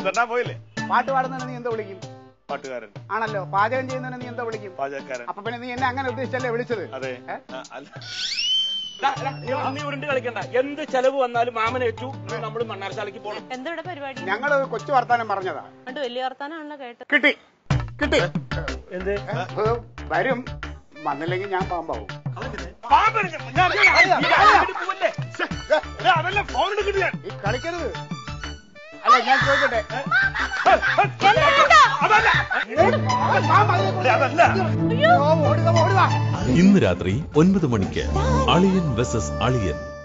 പന്ത്രണ്ടാ പോയില്ലേ പാട്ട് പാടുന്നതിന് നീ എന്താ വിളിക്കും പാട്ടുകാരൻ ആണല്ലോ പാചകം ചെയ്യുന്നതിന് നീ എന്താ വിളിക്കും പാചകക്കാരൻ അപ്പൊ പിന്നെ നീ എന്നെ അങ്ങനെ ഉദ്ദേശിച്ചല്ലേ വിളിച്ചത് അതെ ഏ? ആ, അല്ല ദാ, ദാ, നീ- നീ ഉരുണ്ട് കളിക്കണ്ട എന്ത് ചെലവ് വന്നാലും മാമനേറ്റു നമ്മൾ മണ്ണാർശാലയ്ക്ക് പോകണം എന്താ ഇവിടെ പരിപാടി ഞങ്ങൾ കൊച്ചു വർത്താനം പറഞ്ഞതാ പണ്ട് വലിയ വർത്താനാണല്ലോ കേട്ടത് കിട്ടി കിട്ടി എന്ത് ഏ, വരും വന്നില്ലെങ്കിൽ ഞാൻ പാമ്പാവും അതല്ല ഫോൺ എടുക്കില്ല ഈ കളിക്കരുത് അല്ല ഞാൻ ചോദിക്കട്ടെ അതല്ല ഓ, ഓടുക ഓടുക ഇന്ന് രാത്രി ഒൻപത് മണിക്ക് അളിയൻ വെസസ് അളിയൻ